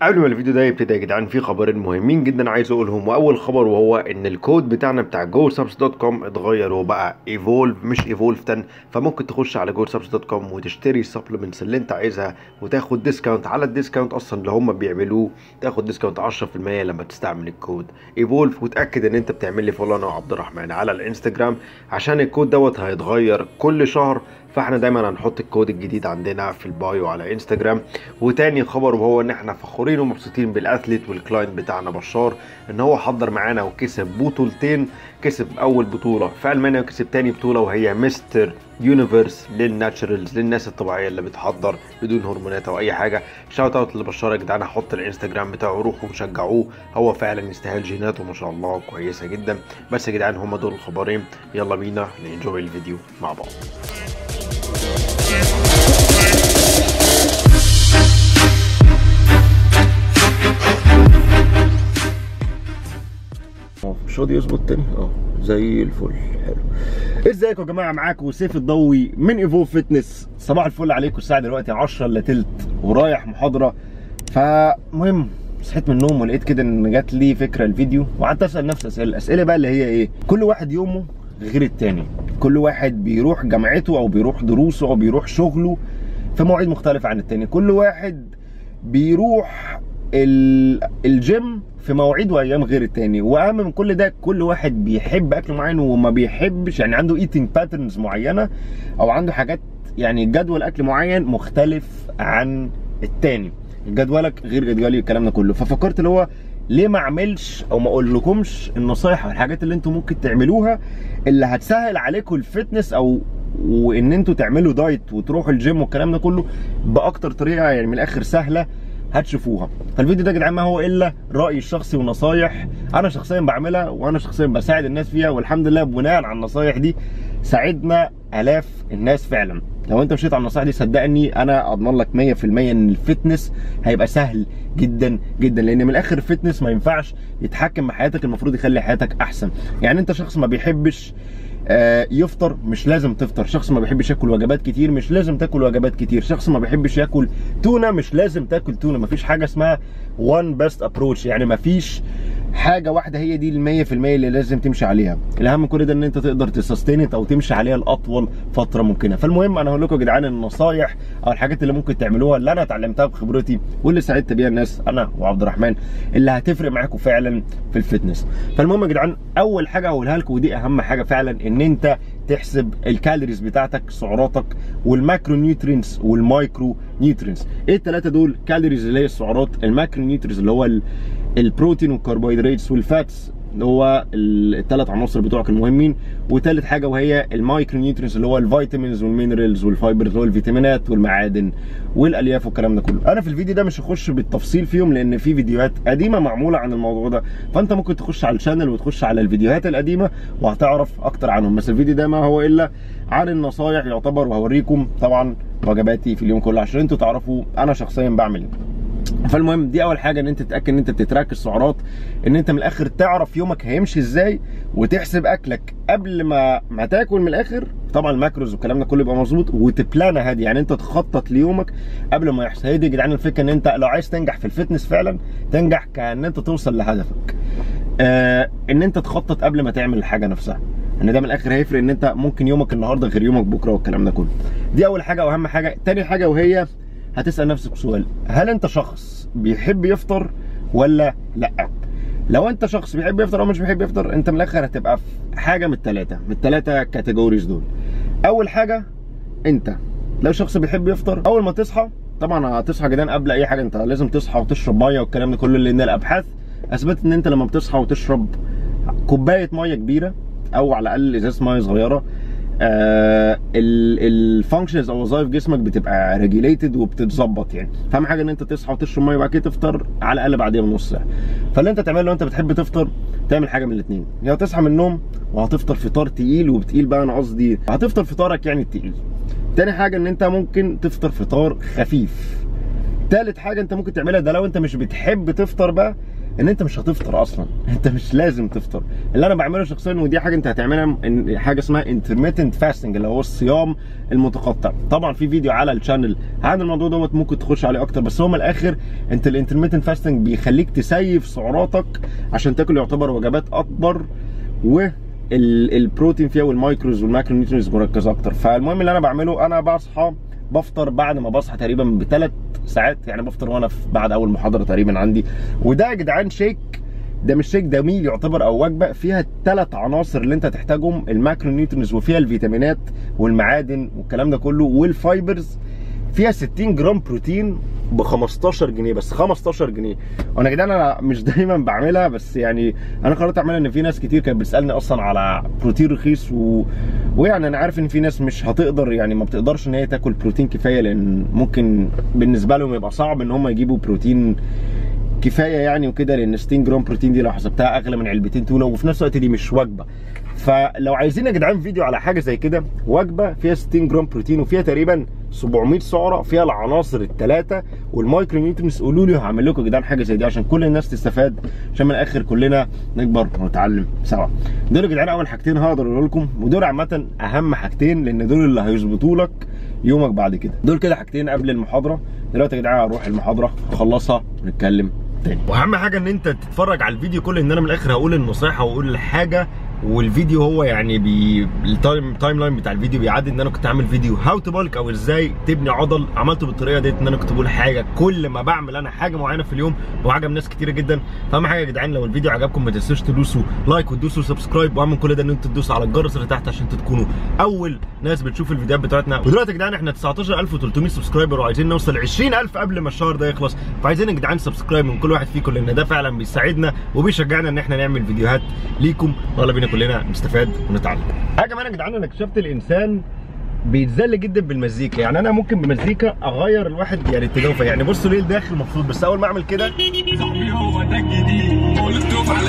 قبل ما الفيديو ده يبتدي يا جدعان في خبرين مهمين جدا عايز اقولهم واول خبر وهو ان الكود بتاعنا بتاع جو سابس دوت كوم اتغير وبقى ايفولف مش ايفولف 10 فممكن تخش على جو سابس دوت كوم وتشتري السبلمنتس اللي انت عايزها وتاخد ديسكاونت على الديسكاونت اصلا اللي هم بيعملوه تاخد ديسكاونت 10% لما تستعمل الكود ايفولف وتاكد ان انت بتعمل لي فولو انا وعبد الرحمن على الانستجرام عشان الكود دوت هيتغير كل شهر فاحنا دايما هنحط الكود الجديد عندنا في البايو على انستجرام وتاني خبر وهو ان احنا فخورين ومبسوطين بالاثليت والكلاينت بتاعنا بشار ان هو حضر معانا وكسب بطولتين كسب اول بطوله في المانيا وكسب تاني بطوله وهي مستر يونيفرس للناتشرالز للناس الطبيعيه اللي بتحضر بدون هرمونات او اي حاجه شاوت اوت لبشار يا جدعان هحط الانستجرام بتاعه روحوا وشجعوه هو فعلا يستاهل جيناته ما شاء الله كويسه جدا بس يا جدعان هما دول الخبرين يلا بينا ننجوي الفيديو مع بعض مش راضي يظبط تاني اه زي الفل حلو ازيكم يا جماعه معاكم سيف الضوي من ايفو فيتنس صباح الفل عليكم الساعه دلوقتي 10 الا تلت ورايح محاضره فمهم صحيت من النوم ولقيت كده ان جات لي فكره الفيديو وقعدت اسال نفسي اسئله الاسئله بقى اللي هي ايه كل واحد يومه غير التاني كل واحد بيروح جامعته او بيروح دروسه او بيروح شغله في مواعيد مختلفه عن التاني كل واحد بيروح الجيم في مواعيد وايام غير التاني واهم من كل ده كل واحد بيحب اكل معين وما بيحبش يعني عنده ايتنج باترنز معينه او عنده حاجات يعني جدول اكل معين مختلف عن التاني جدولك غير جدولي الكلام ده كله ففكرت اللي هو ليه ما اعملش او ما اقول لكمش النصايح والحاجات اللي انتم ممكن تعملوها اللي هتسهل عليكم الفتنس او وان انتوا تعملوا دايت وتروحوا الجيم والكلام ده كله باكتر طريقه يعني من الاخر سهله هتشوفوها فالفيديو ده يا جدعان ما هو الا رايي الشخصي ونصايح انا شخصيا بعملها وانا شخصيا بساعد الناس فيها والحمد لله بناء على النصايح دي ساعدنا الاف الناس فعلا لو انت مشيت على النصائح دي صدقني انا اضمن لك 100% ان الفتنس هيبقى سهل جدا جدا لان من الاخر الفتنس ما ينفعش يتحكم بحياتك المفروض يخلي حياتك احسن يعني انت شخص ما بيحبش يفطر مش لازم تفطر شخص ما بيحبش ياكل وجبات كتير مش لازم تاكل وجبات كتير شخص ما بيحبش ياكل تونه مش لازم تاكل تونه مفيش حاجه اسمها وان بيست ابروتش يعني مفيش حاجه واحده هي دي ال 100% اللي لازم تمشي عليها الاهم من كل ده ان انت تقدر تسستينت او تمشي عليها لاطول فتره ممكنه فالمهم انا هقول لكم يا جدعان النصايح او الحاجات اللي ممكن تعملوها اللي انا اتعلمتها بخبرتي واللي ساعدت بيها الناس انا وعبد الرحمن اللي هتفرق معاكم فعلا في الفتنس فالمهم يا جدعان اول حاجه هقولها لكم ودي اهم حاجه فعلا ان انت تحسب الكالوريز بتاعتك سعراتك والماكرو نيوترينز والمايكرو نيوترينز ايه الثلاثه دول كالوريز اللي هي السعرات الماكرو نيوترينز اللي هو البروتين والكربوهيدراتس والفاتس اللي هو الثلاث عناصر بتوعك المهمين وثالث حاجه وهي المايكرو نيوترينز اللي هو الفيتامينز والمينرالز والفايبرز اللي هو الفيتامينات والمعادن والالياف والكلام ده كله انا في الفيديو ده مش هخش بالتفصيل فيهم لان في فيديوهات قديمه معموله عن الموضوع ده فانت ممكن تخش على الشانل وتخش على الفيديوهات القديمه وهتعرف اكتر عنهم بس الفيديو ده ما هو الا عن النصايح يعتبر وهوريكم طبعا وجباتي في اليوم كله عشان انتوا تعرفوا انا شخصيا بعمل ايه فالمهم دي اول حاجه ان انت تتاكد ان انت بتتراك السعرات ان انت من الاخر تعرف يومك هيمشي ازاي وتحسب اكلك قبل ما ما تاكل من الاخر طبعا الماكروز والكلام ده كله يبقى مظبوط وتبلان هادي يعني انت تخطط ليومك قبل ما يحصل هي دي يا جدعان الفكره ان انت لو عايز تنجح في الفتنس فعلا تنجح كان انت توصل لهدفك آه ان انت تخطط قبل ما تعمل الحاجه نفسها ان ده من الاخر هيفرق ان انت ممكن يومك النهارده غير يومك بكره والكلام ده كله دي اول حاجه واهم حاجه تاني حاجه وهي هتسال نفسك سؤال هل انت شخص بيحب يفطر ولا لا لو انت شخص بيحب يفطر او مش بيحب يفطر انت من الاخر هتبقى في حاجه من الثلاثه من الثلاثه كاتيجوريز دول اول حاجه انت لو شخص بيحب يفطر اول ما تصحى طبعا هتصحى جدا قبل اي حاجه انت لازم تصحى وتشرب ميه والكلام ده كله لان الابحاث اثبتت ان انت لما بتصحى وتشرب كوبايه ميه كبيره او على الاقل ازازه ميه صغيره آه الفانكشنز او وظائف جسمك بتبقى ريجيليتد وبتتظبط يعني فاهم حاجه ان انت تصحى وتشرب ميه وبعد كده تفطر على الاقل بعديها بنص ساعه فاللي انت تعمله لو انت بتحب تفطر تعمل حاجه من الاثنين يا تصحى من النوم وهتفطر فطار تقيل وبتقيل بقى انا قصدي هتفطر فطارك يعني التقيل تاني حاجه ان انت ممكن تفطر فطار خفيف تالت حاجه انت ممكن تعملها ده لو انت مش بتحب تفطر بقى ان انت مش هتفطر اصلا انت مش لازم تفطر اللي انا بعمله شخصيا ودي حاجه انت هتعملها إن- حاجه اسمها انترميتنت فاستنج اللي هو الصيام المتقطع طبعا في فيديو على الشانل عن الموضوع دوت ممكن تخش عليه اكتر بس هو من الاخر انت الانترميتنت فاستنج بيخليك تسيف سعراتك عشان تاكل يعتبر وجبات اكبر و ال- البروتين فيها والمايكروز والماكرو نيوترينز مركزه اكتر فالمهم اللي انا بعمله انا بصحى بفطر بعد ما بصحى تقريبا بثلاث ساعات يعني بفطر وانا في بعد اول محاضره تقريبا عندي وده يا جدعان شيك ده مش شيك ده ميل يعتبر او وجبه فيها الثلاث عناصر اللي انت تحتاجهم الماكرو نيوترينز وفيها الفيتامينات والمعادن والكلام ده كله والفايبرز فيها 60 جرام بروتين ب 15 جنيه بس 15 جنيه وانا يا جدعان انا مش دايما بعملها بس يعني انا قررت اعملها ان في ناس كتير كانت بتسالني اصلا على بروتين رخيص و... ويعني انا عارف ان في ناس مش هتقدر يعني ما بتقدرش ان هي تاكل بروتين كفايه لان ممكن بالنسبه لهم يبقى صعب ان هم يجيبوا بروتين كفايه يعني وكده لان 60 جرام بروتين دي لو حسبتها اغلى من علبتين تونه وفي نفس الوقت دي مش وجبه فلو عايزين يا جدعان فيديو على حاجه زي كده وجبه فيها 60 جرام بروتين وفيها تقريبا 700 سعره فيها العناصر الثلاثه والمايكرو نيوترينز قولوا لي هعمل لكم يا جدعان حاجه زي دي عشان كل الناس تستفاد عشان من الاخر كلنا نكبر ونتعلم سوا دول يا جدعان اول حاجتين هقدر اقول لكم ودول عامه اهم حاجتين لان دول اللي هيظبطوا لك يومك بعد كده دول كده حاجتين قبل المحاضره دلوقتي يا جدعان هروح المحاضره اخلصها ونتكلم تاني واهم حاجه ان انت تتفرج على الفيديو كله ان انا من الاخر هقول النصيحه واقول الحاجه والفيديو هو يعني بي التايم تايم لاين بتاع الفيديو بيعدي ان انا كنت عامل فيديو هاو تو بالك او ازاي تبني عضل عملته بالطريقه ديت ان انا كنت بقول حاجه كل ما بعمل انا حاجه معينه في اليوم وعجب ناس كتيره جدا فاهم حاجه يا جدعان لو الفيديو عجبكم ما تنسوش تدوسوا لايك وتدوسوا سبسكرايب واهم من كل ده ان انتوا تدوسوا على الجرس اللي تحت عشان تكونوا اول ناس بتشوف الفيديوهات بتاعتنا ودلوقتي يا جدعان احنا 19300 سبسكرايبر وعايزين نوصل 20000 قبل ما الشهر ده يخلص فعايزين يا جدعان سبسكرايب من كل واحد فيكم لان ده فعلا بيساعدنا وبيشجعنا ان احنا نعمل فيديوهات ليكم يلا بينا كلنا نستفاد ونتعلم حاجه كمان يا جدعان انا اكتشفت الانسان بيتذل جدا بالمزيكا يعني انا ممكن بمزيكا اغير الواحد يعني اتجاهه فيها يعني بصوا ليه الداخل مبسوط بس اول ما اعمل كده صاحبي هو ده الجديد مولوتوف على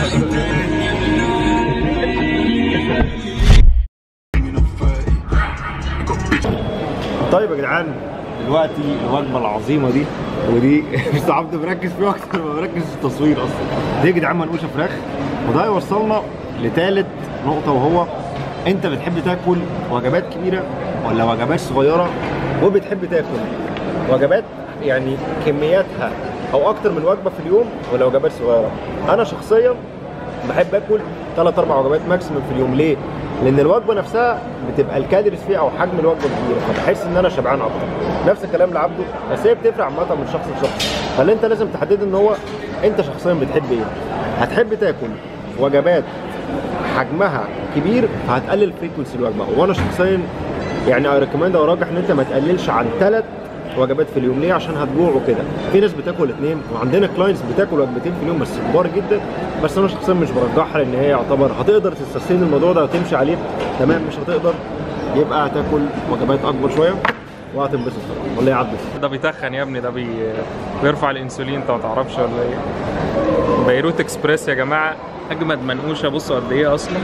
طيب يا جدعان دلوقتي الوجبه العظيمه دي ودي مش عبد مركز فيها اكتر ما مركز في التصوير اصلا دي يا جدعان منقوشه فراخ وده يوصلنا لثالث نقطه وهو انت بتحب تاكل وجبات كبيره ولا وجبات صغيره وبتحب تاكل وجبات يعني كمياتها او اكتر من وجبه في اليوم ولا وجبات صغيره انا شخصيا بحب اكل ثلاث اربع وجبات ماكسيمم في اليوم ليه؟ لان الوجبه نفسها بتبقى الكالوريز فيها او حجم الوجبه كبيره فبحس ان انا شبعان اكتر نفس الكلام لعبده بس هي بتفرق عامه من شخص لشخص فاللي انت لازم تحدد ان هو انت شخصيا بتحب ايه هتحب تاكل وجبات حجمها كبير فهتقلل فريكونسي الوجبه وانا شخصيا يعني اريكومند او ارجح ان انت ما تقللش عن ثلاث وجبات في اليوم ليه عشان هتجوع وكده في ناس بتاكل اثنين وعندنا كلاينتس بتاكل وجبتين في اليوم بس كبار جدا بس انا شخصيا مش برجحها لان هي يعتبر هتقدر تستسين الموضوع ده وتمشي عليه تمام مش هتقدر يبقى هتاكل وجبات اكبر شويه وهتنبسط طبعا ولا يعدي ده بيتخن يا ابني ده بي... بيرفع الانسولين انت ما تعرفش ولا ايه بيروت اكسبريس يا جماعه اجمد منقوشه بصوا قد ايه اصلا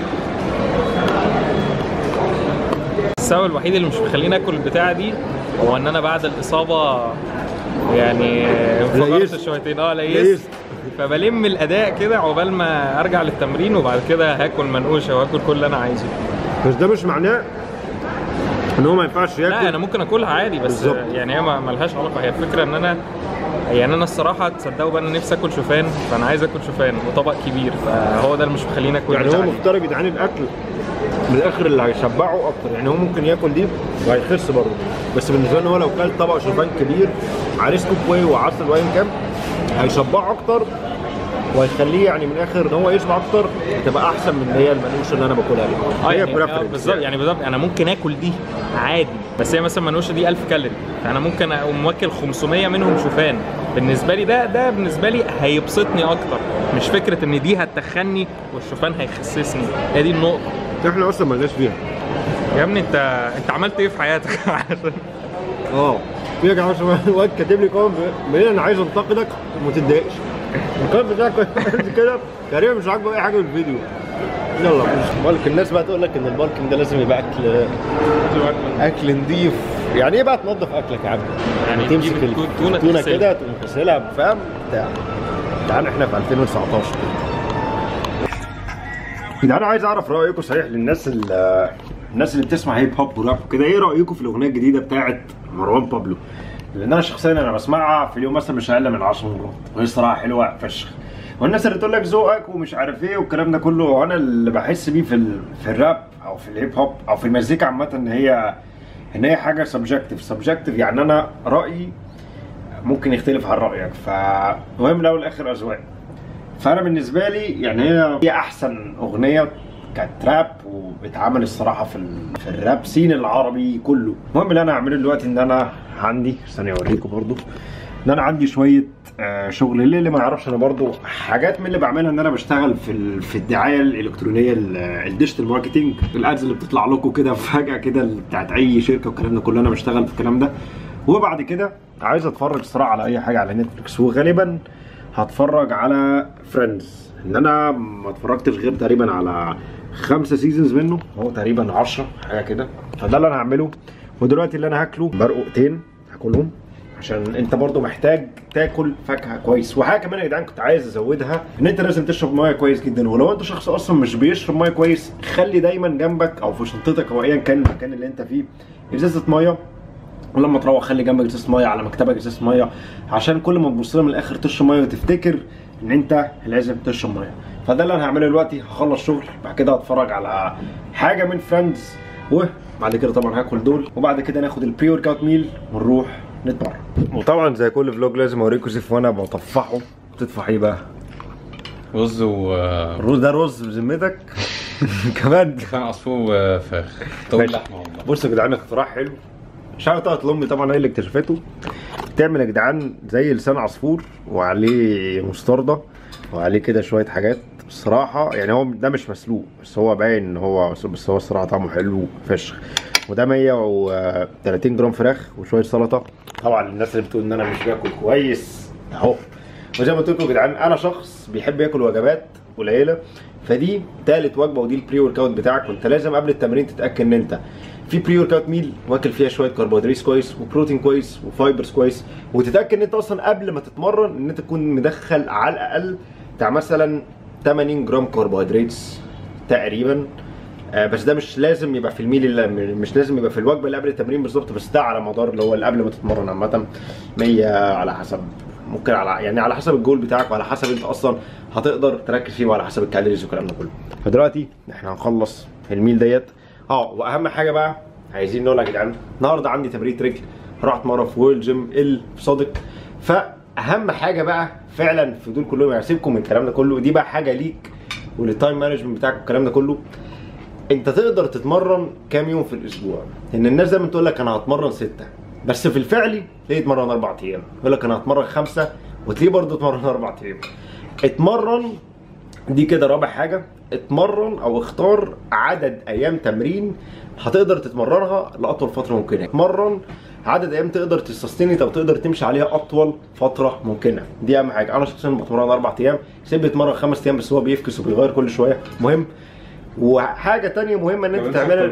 السبب الوحيد اللي مش مخليني اكل البتاعه دي هو ان انا بعد الاصابه يعني انفجرت ليست. شويتين اه ليست. ليست فبلم الاداء كده عقبال ما ارجع للتمرين وبعد كده هاكل منقوشه واكل كل اللي انا عايزه بس ده مش معناه ان هو ما ينفعش ياكل لا انا ممكن اكلها عادي بس بالظبط. يعني هي ما- ملهاش علاقه هي الفكره ان انا يعني انا الصراحه تصدقوا بقى انا نفسي اكل شوفان فانا عايز اكل شوفان وطبق كبير فهو ده اللي مش مخليني اكل يعني هو بتاع دي. مفترض يدعان الاكل من الاخر اللي هيشبعه اكتر يعني هو ممكن ياكل دي وهيخس برضه بس بالنسبه له هو لو كل طبق شوفان كبير عليه سكوب واي وعسل وايا كان هيشبعه اكتر وهيخليه يعني من الاخر ان هو يشبع اكتر هتبقى احسن من اللي هي المنقوشه اللي انا باكلها دي اه هي يعني آه preference بالظبط يعني بالظبط انا ممكن اكل دي عادي بس هي مثلا منوشه دي 1000 كالوري فانا ممكن اقوم واكل 500 منهم شوفان بالنسبه لي ده ده بالنسبه لي هيبسطني اكتر مش فكره ان دي هتخني والشوفان هيخسسني هي دي النقطه احنا اصلا مالناش فيها يا ابني انت انت عملت ايه في حياتك عشان اه في يا جماعه شباب الواد كاتب لي كومنت بيقول لي انا عايز انتقدك وما تتضايقش الكومنت بتاعك قد كده تقريبا مش عاجبه اي حاجه في الفيديو يلا مش بالك الناس بقى تقول لك ان البالكنج ده لازم يبقى اكل اكل نضيف يعني ايه بقى تنظف اكلك يا عبد يعني تمسك تجيب التونة التونه تغسلها. كده تقوم غسلها فاهم بتاع جدعان احنا في 2019 جدعان عايز اعرف رايكم صحيح للناس اللي الناس اللي بتسمع هيب هوب وراب وكده ايه رايكم في الاغنيه الجديده بتاعت مروان بابلو لان انا شخصيا انا بسمعها في اليوم مثلا مش اقل من 10 مرات وهي صراحه حلوه فشخ والناس اللي تقول لك ذوقك ومش عارف ايه والكلام ده كله انا اللي بحس بيه في ال... في الراب او في الهيب هوب او في المزيكا عامه ان هي ان هي حاجه سبجكتيف سبجكتيف يعني انا رايي ممكن يختلف عن رايك فمهم الاول والاخر اذواق فانا بالنسبه لي يعني هي هي احسن اغنيه كانت راب وبتعمل الصراحه في ال... في الراب سين العربي كله المهم اللي انا هعمله دلوقتي ان انا عندي ثانيه اوريكم برضو ان انا عندي شويه آه، شغل اللي, اللي ما يعرفش انا برضو حاجات من اللي بعملها ان انا بشتغل في ال... في الدعايه الالكترونيه ال- الديجيتال ماركتنج الادز اللي بتطلع لكم كده فجاه كده اللي بتاعت اي شركه والكلام ده كله انا بشتغل في الكلام ده وبعد كده عايز اتفرج صراحه على اي حاجه على نتفلكس وغالبا هتفرج على فريندز ان انا ما اتفرجتش غير تقريبا على خمسة سيزونز منه هو تقريبا 10 حاجه كده فده اللي انا هعمله ودلوقتي اللي انا هاكله برقوقتين هاكلهم عشان انت برضو محتاج تاكل فاكهه كويس وحاجه كمان يا جدعان كنت عايز ازودها ان انت لازم تشرب ميه كويس جدا ولو انت شخص اصلا مش بيشرب ميه كويس خلي دايما جنبك او في شنطتك او ايا كان المكان اللي انت فيه ازازه ميه ولما تروح خلي جنبك ازازه ميه على مكتبك ازازه ميه عشان كل ما تبص لها من الاخر تشرب ميه وتفتكر ان انت لازم تشرب ميه فده اللي انا هعمله دلوقتي هخلص شغل بعد كده هتفرج على حاجه من فريندز وبعد كده طبعا هاكل دول وبعد كده ناخد البري ورك اوت ميل ونروح نتمرن وطبعا زي كل فلوج لازم اوريكم سيف وانا بطفحه بتطفح ايه بقى؟ رز و الرز ده رز بذمتك كمان كان عصفور وفراخ طول ماشي. لحمه والله بصوا يا جدعان اختراع حلو شاوت اوت لامي طبعا هي اللي اكتشفته تعمل يا جدعان زي لسان عصفور وعليه مستردة وعليه كده شويه حاجات الصراحه يعني هو ده مش مسلوق بس هو باين ان هو بس هو الصراحه طعمه حلو فشخ وده 130 جرام فراخ وشويه سلطه طبعا الناس اللي بتقول ان انا مش باكل كويس اهو وزي ما قلت لكم يا جدعان انا شخص بيحب ياكل وجبات قليله فدي تالت وجبه ودي البري ورك اوت بتاعك وانت لازم قبل التمرين تتاكد ان انت في بري ورك اوت ميل واكل فيها شويه كربوهيدرات كويس وبروتين كويس وفايبرز كويس وتتاكد ان انت اصلا قبل ما تتمرن ان انت تكون مدخل على الاقل بتاع مثلا 80 جرام كربوهيدرات تقريبا آه، بس ده مش لازم يبقى في الميل اللي مش لازم يبقى في الوجبه اللي قبل التمرين بالظبط بس ده على مدار اللي هو اللي قبل ما تتمرن عامه 100 على حسب ممكن على يعني على حسب الجول بتاعك وعلى حسب انت اصلا هتقدر تركز فيه وعلى حسب الكالوريز والكلام ده كله فدلوقتي احنا هنخلص الميل ديت اه واهم حاجه بقى عايزين نقول يا جدعان النهارده عندي تمرين رجل هروح اتمرن في ويل جيم ال في صادق فاهم حاجه بقى فعلا في دول كلهم يعني سيبكم من الكلام ده كله دي بقى حاجه ليك وللتايم مانجمنت بتاعك والكلام ده كله انت تقدر تتمرن كام يوم في الاسبوع ان الناس دايما تقول لك انا هتمرن ستة بس في الفعلي تلاقيه يتمرن اربع ايام يقول لك انا هتمرن خمسة وتلاقيه برضه اتمرن اربع ايام اتمرن دي كده رابع حاجة اتمرن او اختار عدد ايام تمرين هتقدر تتمرنها لاطول فترة ممكنة اتمرن عدد ايام تقدر تسستينت او تقدر تمشي عليها اطول فترة ممكنة دي اهم حاجة انا شخصيا بتمرن اربع ايام سيب بيتمرن خمس ايام بس هو بيفكس وبيغير كل شوية مهم وحاجة تانية مهمة ان انت تعملها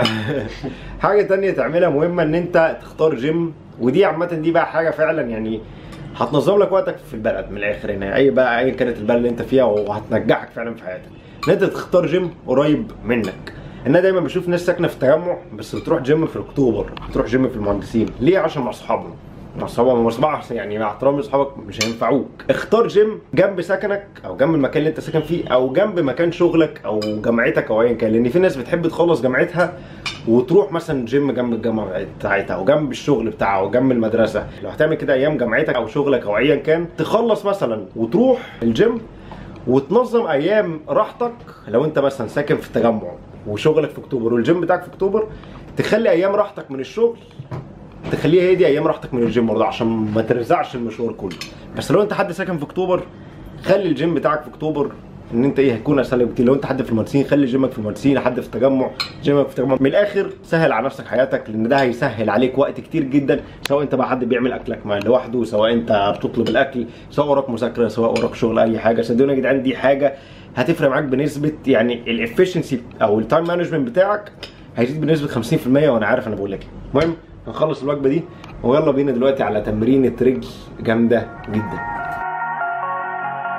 حاجة تانية تعملها مهمة ان انت تختار جيم ودي عامة دي بقى حاجة فعلا يعني هتنظم لك وقتك في البلد من الاخر هنا اي بقى ايا كانت البلد اللي انت فيها وهتنجحك فعلا في حياتك ان انت تختار جيم قريب منك انا دايما بشوف ناس ساكنه في التجمع بس بتروح جيم في اكتوبر بتروح جيم في المهندسين ليه عشان مع اصحابهم مع اصحابهم مع اصحابك يعني مع احترامي لاصحابك مش هينفعوك اختار جيم جنب سكنك او جنب المكان اللي انت ساكن فيه او جنب مكان شغلك او جامعتك او ايا كان لان في ناس بتحب تخلص جامعتها وتروح مثلا جيم جنب الجامعه بتاعتها او جنب الشغل بتاعها او جنب المدرسه لو هتعمل كده ايام جامعتك او شغلك او ايا كان تخلص مثلا وتروح الجيم وتنظم ايام راحتك لو انت مثلا ساكن في التجمع وشغلك في اكتوبر والجيم بتاعك في اكتوبر تخلي ايام راحتك من الشغل تخليها هي دي ايام راحتك من الجيم برضه عشان ما ترزعش المشوار كله بس لو انت حد ساكن في اكتوبر خلي الجيم بتاعك في اكتوبر ان انت ايه هيكون اسهل لك كتير لو انت حد في المهندسين خلي جيمك في المهندسين حد في التجمع جيمك في التجمع من الاخر سهل على نفسك حياتك لان ده هيسهل عليك وقت كتير جدا سواء انت بقى حد بيعمل اكلك مع لوحده سواء انت بتطلب الاكل سواء وراك مذاكره سواء وراك شغل اي حاجه صدقوني يا جدعان دي حاجه هتفرق معاك بنسبه يعني الافشنسي او التايم مانجمنت بتاعك هيزيد بنسبه 50% وانا عارف انا بقول لك ايه المهم هنخلص الوجبه دي ويلا بينا دلوقتي على تمرينة رجل جامده جدا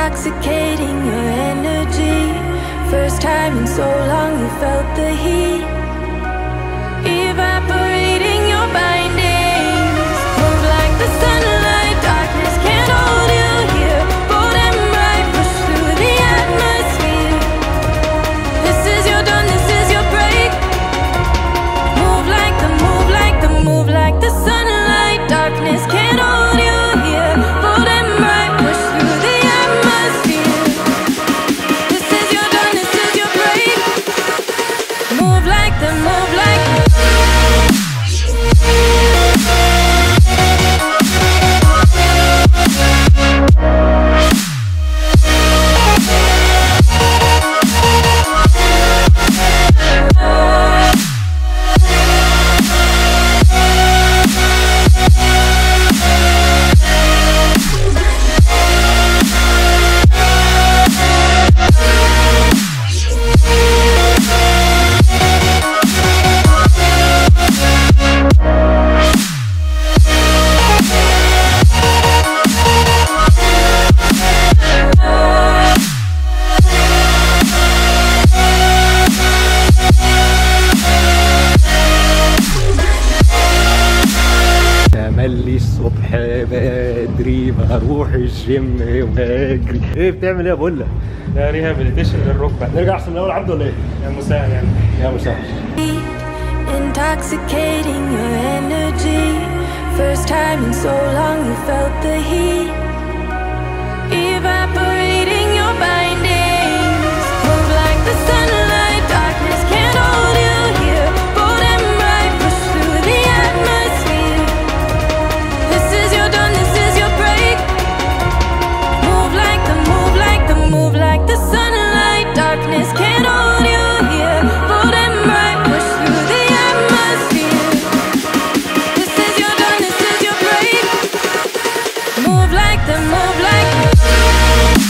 intoxicating your energy. First time in so long you felt the heat. Evaporating your bindings. Move like the sunlight, darkness can't hold you here. Bold and bright, push through the atmosphere. This is your dawn, this is your break. Move like the, move like the, move like the sunlight. Darkness can't hold you here. Bold and bright, push through the atmosphere. This is your dawn, this is your break. Move like the, move like the. تملي الصبح بدري بروح الجيم واجري ايه بتعمل ايه يا بولا؟ ده ريهابيليتيشن للركبه نرجع احسن من الاول عبده ولا ايه؟ يا مساعد يعني يا مسهل Intoxicating your energy. First time in so long you felt the heat. Evaporating your bindings. Move like the sunlight. Darkness can't hold you here. Bold and bright, push through the atmosphere. This is your dawn, this is your break. Move like the, move like the, move like the sunlight. Darkness can't hold you here. Bold and bright, push through the atmosphere. This is your dawn, this is your break. Move like the, move like the.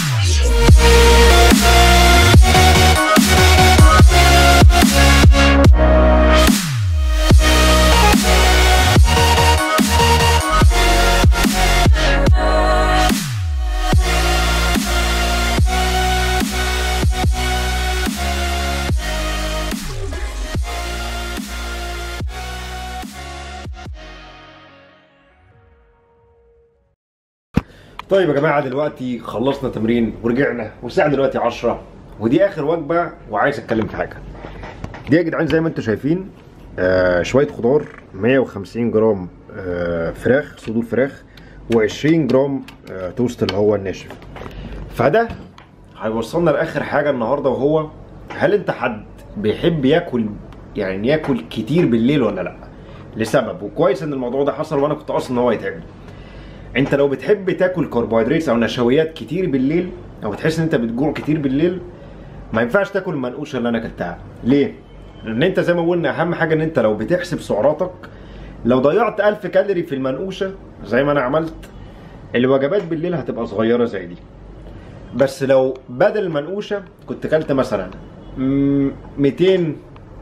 طيب يا جماعه دلوقتي خلصنا تمرين ورجعنا والساعه دلوقتي 10 ودي اخر وجبه وعايز اتكلم في حاجه دي يا جدعان زي ما انتم شايفين آه شويه خضار 150 جرام آه فراخ صدور فراخ و20 جرام آه توست اللي هو الناشف فده هيوصلنا لاخر حاجه النهارده وهو هل انت حد بيحب ياكل يعني ياكل كتير بالليل ولا لا لسبب وكويس ان الموضوع ده حصل وانا كنت اصلا ان هو يتعبني انت لو بتحب تاكل كربوهيدرات او نشويات كتير بالليل او بتحس ان انت بتجوع كتير بالليل ما ينفعش تاكل المنقوشه اللي انا اكلتها ليه لان انت زي ما قلنا اهم حاجه ان انت لو بتحسب سعراتك لو ضيعت 1000 كالوري في المنقوشه زي ما انا عملت الوجبات بالليل هتبقى صغيره زي دي بس لو بدل المنقوشه كنت كلت مثلا مم، 200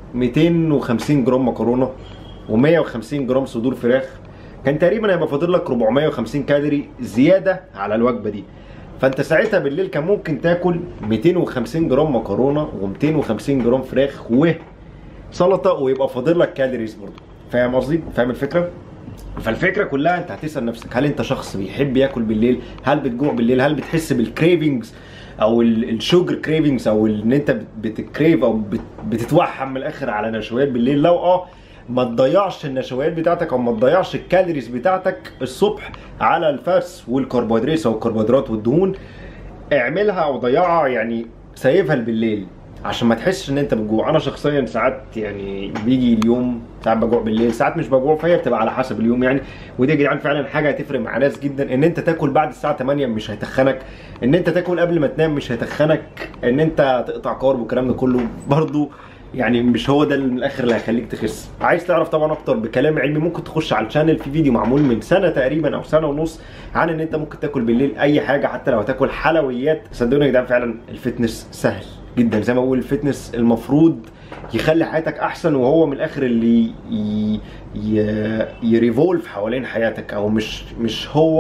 250 جرام مكرونه و150 جرام صدور فراخ كان تقريبا هيبقى فاضل لك 450 كالوري زياده على الوجبه دي فانت ساعتها بالليل كان ممكن تاكل 250 جرام مكرونه و250 جرام فراخ وسلطه ويبقى فاضل لك كالوريز برضه فاهم قصدي فاهم الفكره فالفكره كلها انت هتسال نفسك هل انت شخص بيحب ياكل بالليل هل بتجوع بالليل هل بتحس بالكريفنجز او الشوجر كريفنجز او ان انت بت- بتكريف او بت- بتتوحم من الاخر على نشويات بالليل لو اه ما تضيعش النشويات بتاعتك او ما تضيعش الكالوريز بتاعتك الصبح على الفاتس والكربوهيدرات او الكربوهيدرات والدهون اعملها او ضيعها يعني سيبها بالليل عشان ما تحسش ان انت بتجوع انا شخصيا ساعات يعني بيجي اليوم ساعات بجوع بالليل ساعات مش بجوع فهي بتبقى على حسب اليوم يعني ودي يا جدعان فعلا حاجه هتفرق مع ناس جدا ان انت تاكل بعد الساعه 8 مش هيتخنك ان انت تاكل قبل ما تنام مش هيتخنك ان انت تقطع كارب والكلام ده كله برضو يعني مش هو ده اللي من الاخر اللي هيخليك تخس عايز تعرف طبعا اكتر بكلام علمي ممكن تخش على الشانل في فيديو معمول من سنه تقريبا او سنه ونص عن ان انت ممكن تاكل بالليل اي حاجه حتى لو هتاكل حلويات صدقوني يا جدعان فعلا الفتنس سهل جدا زي ما بقول الفتنس المفروض يخلي حياتك احسن وهو من الاخر اللي ي... ي... يريفولف حوالين حياتك او مش مش هو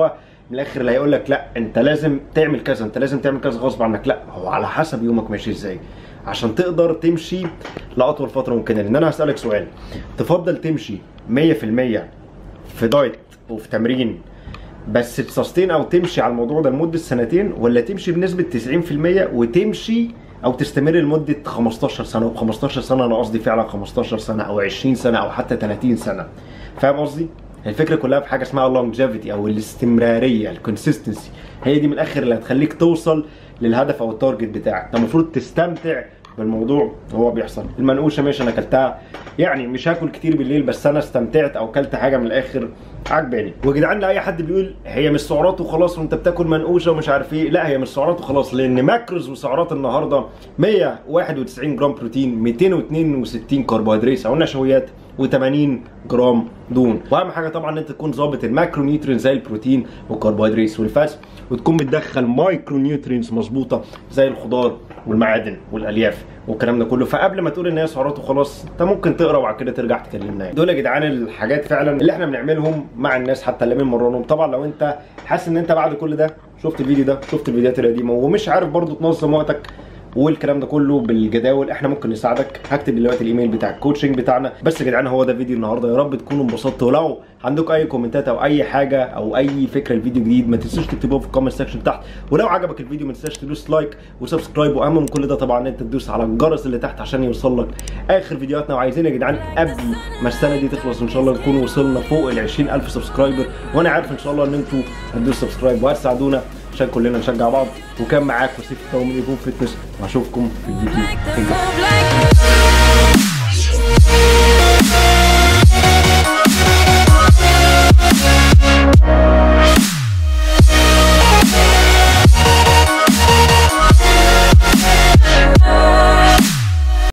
من الاخر اللي هيقول لك لا انت لازم تعمل كذا انت لازم تعمل كذا غصب عنك لا هو على حسب يومك ماشي ازاي عشان تقدر تمشي لاطول فتره ممكنه لان انا هسالك سؤال تفضل تمشي 100% في دايت وفي تمرين بس تسستين او تمشي على الموضوع ده لمده سنتين ولا تمشي بنسبه 90% وتمشي او تستمر لمده 15 سنه وب 15 سنه انا قصدي فعلا 15 سنه او 20 سنه او حتى 30 سنه فاهم قصدي؟ الفكره كلها في حاجه اسمها longevity او الاستمراريه الكونسستنسي هي دي من الاخر اللي هتخليك توصل للهدف او التارجت بتاعك انت المفروض تستمتع بالموضوع وهو بيحصل المنقوشه ماشي انا اكلتها يعني مش هاكل كتير بالليل بس انا استمتعت او اكلت حاجه من الاخر عجباني وجدعان اي حد بيقول هي مش سعرات وخلاص وانت بتاكل منقوشه ومش عارف ايه لا هي مش سعرات وخلاص لان ماكروز وسعرات النهارده 191 جرام بروتين 262 كربوهيدرات او نشويات و80 جرام دهون واهم حاجه طبعا ان انت تكون ظابط الماكرو نيوترينز زي البروتين والكربوهيدرات والفاتس وتكون بتدخل مايكرو نيوترينز مظبوطه زي الخضار والمعادن والالياف والكلام ده كله فقبل ما تقول ان هي سعرات وخلاص انت ممكن تقرا وبعد كده ترجع تكلمنا يعني. دول يا جدعان الحاجات فعلا اللي احنا بنعملهم مع الناس حتى اللي بنمرنهم طبعا لو انت حاسس ان انت بعد كل ده شفت الفيديو ده شفت الفيديوهات القديمه ومش عارف برضو تنظم وقتك والكلام ده كله بالجداول احنا ممكن نساعدك هكتب دلوقتي الايميل بتاع الكوتشنج بتاعنا بس يا جدعان هو ده فيديو النهارده يا رب تكونوا انبسطتوا ولو عندكم اي كومنتات او اي حاجه او اي فكره لفيديو جديد ما تنسوش تكتبوها في الكومنت سيكشن تحت ولو عجبك الفيديو ما تنساش تدوس لايك وسبسكرايب واهم من كل ده طبعا ان انت تدوس على الجرس اللي تحت عشان يوصل لك اخر فيديوهاتنا وعايزين يا جدعان قبل ما السنه دي تخلص ان شاء الله نكون وصلنا فوق ال 20000 سبسكرايبر وانا عارف ان شاء الله ان انتوا هتدوسوا سبسكرايب وهتساعدونا عشان كلنا نشجع بعض وكان معاكم سيف التومي من ايفون فيتنس واشوفكم في الفيديو Like the الجاي move like